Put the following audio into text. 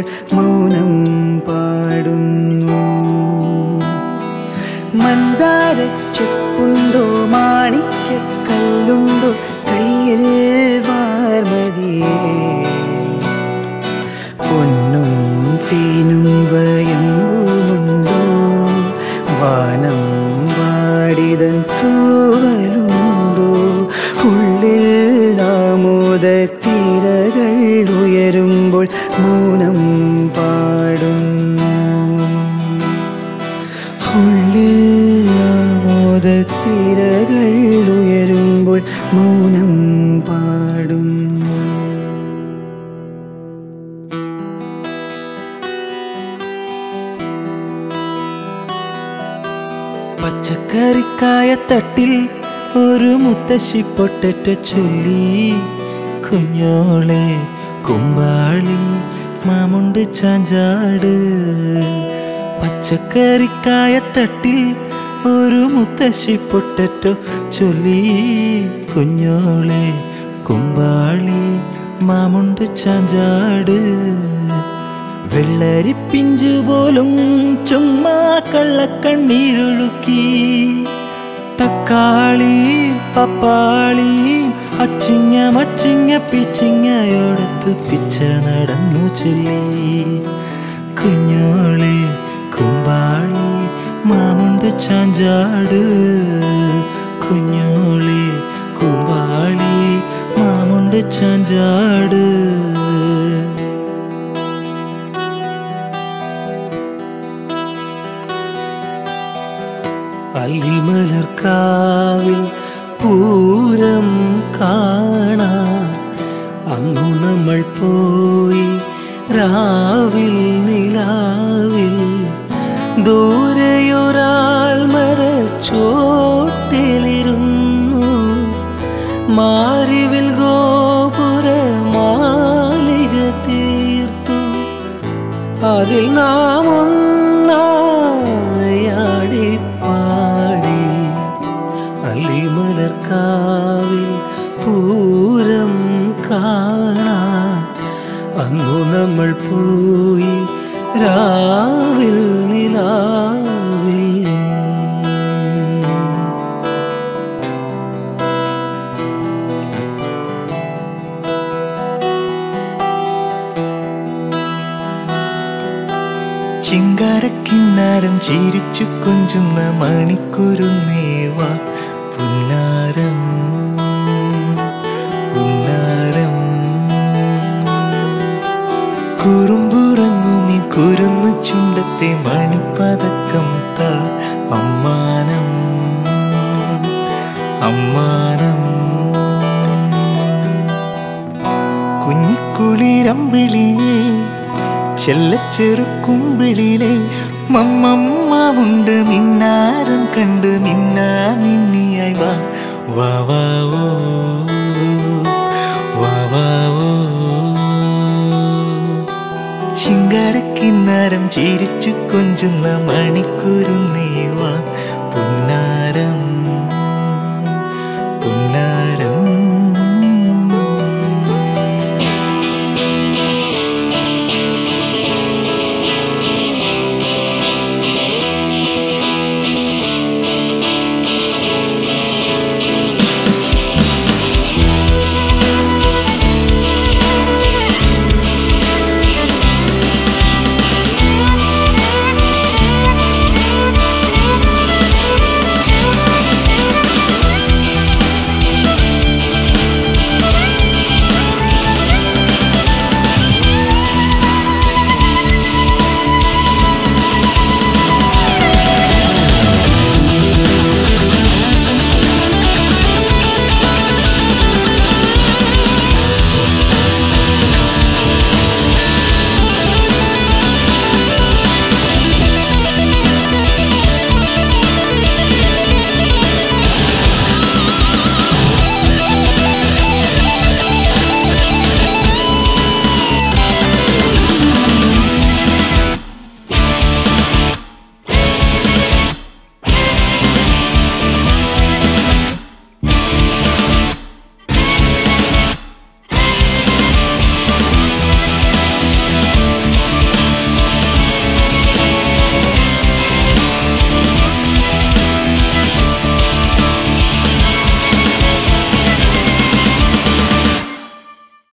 ഉയരുമ്പോൾ മൗനം പാടുന്നു മന്ദാര ചെപ്പുണ്ടോ മാണിക്യ കല്ലുണ്ടോ കയ്യിൽ വാർമതിയേ പൊന്നും തേനും വയമ്പുമുണ്ടോ വാനം വാടിതൻ തൂവലുണ്ടോ ഉള്ളിൽ ആമോദ തിരകൾ ഉയരുമ്പോൾ മൗനം പാടുന്നു ഉള്ളിൽ ആമോദ തിരകൾ ഉയരുമ്പോൾ മൗനം പാടുന്നു പച്ചക്കറിക്കായ തട്ടിൽ ഒരു മുത്തശ്ശി പൊട്ടറ്റ ചൊല്ലി കുഞ്ഞോളെ കുമ്പാളി മാമുണ്ട് ചാഞ്ചാട് പച്ചക്കറിക്കായ തട്ടിൽ ഒരു മുത്തശ്ശി പൊട്ടറ്റോ ചൊല്ലി കുഞ്ഞോളെ കുമ്പാളി മാമുണ്ട് ചാഞ്ചാട് വെള്ളരിപ്പിഞ്ചു പോലും ചുമ്മാ കള്ളക്കണ്ണീരൊഴുക്കി തക്കാളി പപ്പാളി അച്ചിങ്ങ മച്ചിങ്ങ പിച്ചിങ്ങയോടത്ത് പിച്ച നടന്നു ചൊല്ലി കുഞ്ഞോളെ കുമ്പാളി മാമുണ്ട് ചാഞ്ചാട് കുഞ്ഞോളെ കുമ്പാളി മാമുണ്ട് ചാഞ്ചാട് അല്ലിമലർക്കാവിൽ പൂരം കാണാൻ അന്നു നമ്മൾ പോയി രാവിൽ നിലാവിൽ ദൂരെയൊരാൾ മരച്ചോട്ടിലിരുന്നു മാരിവിൽ ഗോപുര മാലിക തീർത്തു അതിൽ നാം ഒന്നായാടി പാടി അല്ലിമലർക്കാവിൽ പൂരം കാണാൻ അന്നു നമ്മൾ പോയി രാവിൽ നിലാവിൽ ചിങ്കാരക്കിന്നാരം ചിരിച്ചു കൊഞ്ചുന്ന മണിക്കുരുന്നേവ പുന്നാരം പുന്നാരം കുറുമ്പുറങ്ങുമി കുരുന്നു ചുണ്ടത്തെ മണിപ്പതക്കം ത അമ്മാനം അമ്മാനം കുഞ്ഞിക്കുളിരമ്പിളിയേ ചെല്ലച്ചെറുക്കുമ്പിളിലെ മമ്മമ്മ മിന്നാരം കണ്ട് മിന്നാ മിന്നിയായി വാ വാ വാ ഓ വാ വാ ഓ ചിങ്കാരക്കിന്നാരം ചിരിച്ചു കൊഞ്ചുന്ന മണിക്കുരുന്നേ